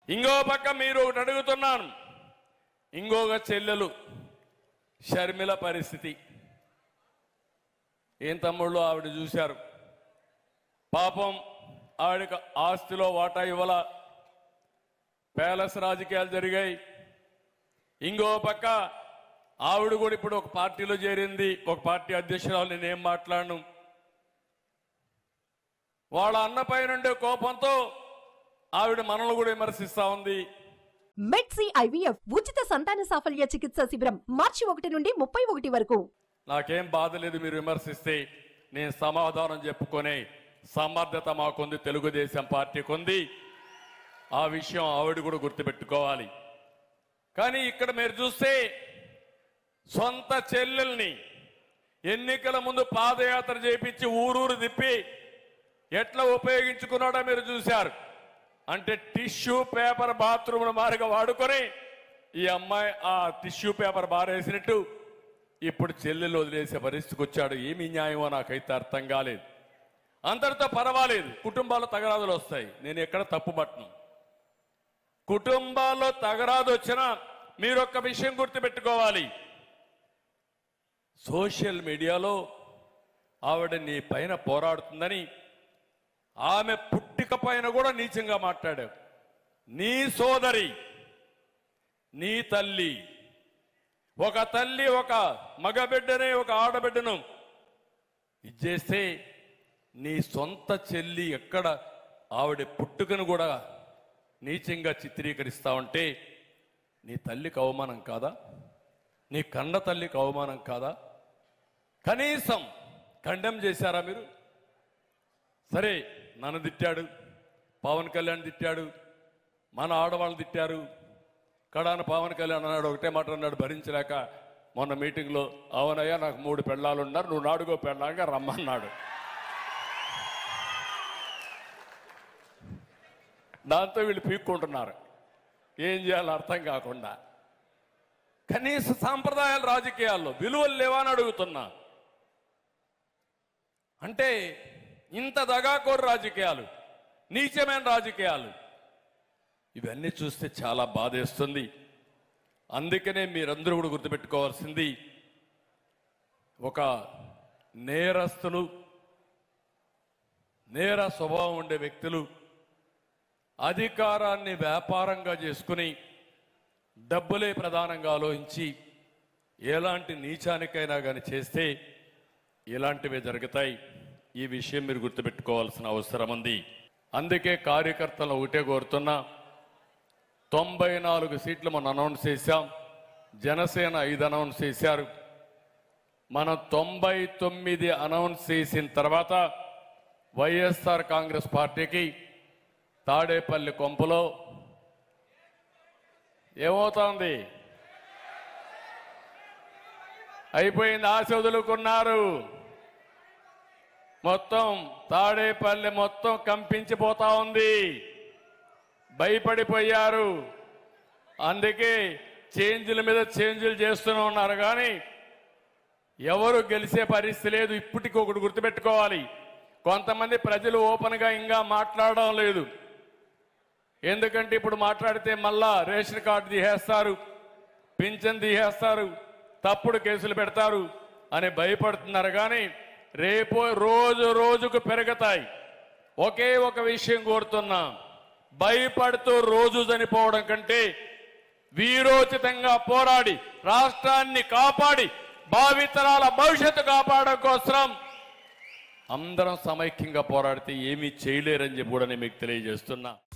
ఇంకో పక్క మీరు ఒకటి అడుగుతున్నాను ఇంకొక చెల్లెలు షర్మిల పరిస్థితి ఏం తమ్ముళ్ళు ఆవిడ చూశారు పాపం ఆవిడకి ఆస్తిలో వాటా ఇవ్వాల ప్యాలెస్ రాజకీయాలు జరిగాయి ఇంకో పక్క ఆవిడ కూడా ఇప్పుడు ఒక పార్టీలో చేరింది ఒక పార్టీ అధ్యక్షురాలు నేనేం మాట్లాడను వాళ్ళ అన్న పైన ఉండే కోపంతో ఆవిడ మనల్ని కూడా విమర్శిస్తా ఉంది మెడ్సీ ఐవీఎఫ్ ఉచిత సంతాన సాఫల్య చికిత్స శిబిరం మార్చి ఒకటి నుండి ముప్పై ఒకటి వరకు నాకేం బాధ లేదు మీరు విమర్శిస్తే నేను సమాధానం చెప్పుకునే సమర్థత మాకుంది తెలుగుదేశం పార్టీకి ఉంది ఆ విషయం ఆవిడ కూడా గుర్తుపెట్టుకోవాలి కానీ ఇక్కడ మీరు చూస్తే సొంత చెల్లెల్ని ఎన్నికల ముందు పాదయాత్ర చేపించి ఊరూరు తిప్పి ఎట్లా ఉపయోగించుకున్నాడో మీరు చూశారు అంటే టిష్యూ పేపర్ బాత్రూమ్ మారిగా వాడుకొని ఈ అమ్మాయి ఆ టిష్యూ పేపర్ బారేసినట్టు ఇప్పుడు చెల్లెలు వదిలేసే పరిస్థితికి వచ్చాడు ఏమి న్యాయమో నాకైతే అర్థం కాలేదు అంతటితో పర్వాలేదు కుటుంబాల్లో తగరాదులు వస్తాయి నేను ఎక్కడ తప్పు పట్టను కుటుంబాల్లో తగరాదు వచ్చినా మీరు ఒక్క విషయం గుర్తుపెట్టుకోవాలి సోషల్ మీడియాలో ఆవిడ నీ పైన పోరాడుతుందని ఆమె పుట్టిక పైన కూడా నీచంగా మాట్లాడావు నీ సోదరి నీ తల్లి ఒక తల్లి ఒక మగబిడ్డనే ఒక ఆడబిడ్డను ఇచ్చేస్తే నీ సొంత చెల్లి ఎక్కడ ఆవిడ పుట్టుకను కూడా నీచంగా చిత్రీకరిస్తా ఉంటే నీ తల్లికి అవమానం కాదా నీ కన్న తల్లికి అవమానం కాదా కనీసం ఖండం చేశారా మీరు సరే నన్ను తిట్టాడు పవన్ కళ్యాణ్ తిట్టాడు మన ఆడవాళ్ళు తిట్టారు కడాన పవన్ కళ్యాణ్ అన్నాడు ఒకటే మాట అన్నాడు భరించలేక మొన్న మీటింగ్లో అవునయ్యా నాకు మూడు పెళ్ళాలు ఉన్నారు నువ్వు నాడుగో పెళ్ళాగా రమ్మన్నాడు దాంతో వీళ్ళు పీక్కుంటున్నారు ఏం చేయాలో అర్థం కాకుండా కనీస సాంప్రదాయాల రాజకీయాల్లో విలువలు లేవా అని అడుగుతున్నా అంటే ఇంత దగాకోరు రాజకీయాలు నీచమైన రాజకీయాలు ఇవన్నీ చూస్తే చాలా బాధేస్తుంది అందుకనే మీరందరూ కూడా గుర్తుపెట్టుకోవాల్సింది ఒక నేరస్తులు నేర స్వభావం ఉండే వ్యక్తులు అధికారాన్ని వ్యాపారంగా చేసుకుని డబ్బులే ప్రధానంగా ఆలోచించి ఎలాంటి నీచానికైనా కానీ చేస్తే ఇలాంటివే జరుగుతాయి ఈ విషయం మీరు గుర్తుపెట్టుకోవాల్సిన అవసరం ఉంది అందుకే కార్యకర్తలు ఒకటే కోరుతున్నా తొంభై నాలుగు సీట్లు మనం అనౌన్స్ చేశాం జనసేన ఐదు అనౌన్స్ చేశారు మనం తొంభై తొమ్మిది అనౌన్స్ చేసిన తర్వాత వైఎస్ఆర్ కాంగ్రెస్ పార్టీకి తాడేపల్లి కొంపలో ఏమవుతోంది అయిపోయింది ఆశ వదులుకున్నారు మొత్తం తాడేపల్లి మొత్తం కంపించిపోతా ఉంది భయపడిపోయారు అందుకే చేంజ్ల మీద చేంజ్లు చేస్తూనే ఉన్నారు కానీ ఎవరు గెలిచే పరిస్థితి లేదు ఇప్పటికి ఒకటి గుర్తుపెట్టుకోవాలి కొంతమంది ప్రజలు ఓపెన్గా ఇంకా మాట్లాడడం లేదు ఎందుకంటే ఇప్పుడు మాట్లాడితే మళ్ళా రేషన్ కార్డు తీసేస్తారు పింఛన్ తీసేస్తారు తప్పుడు కేసులు పెడతారు అని భయపడుతున్నారు కానీ రేపు రోజు రోజుకు పెరుగుతాయి ఒకే ఒక విషయం కోరుతున్నాం భయపడుతూ రోజు చనిపోవడం కంటే వీరోచితంగా పోరాడి రాష్ట్రాన్ని కాపాడి భావితరాల భవిష్యత్తు కాపాడడం కోసం అందరం సమైక్యంగా పోరాడితే ఏమీ చేయలేరని చెప్పి కూడా నేను మీకు తెలియజేస్తున్నా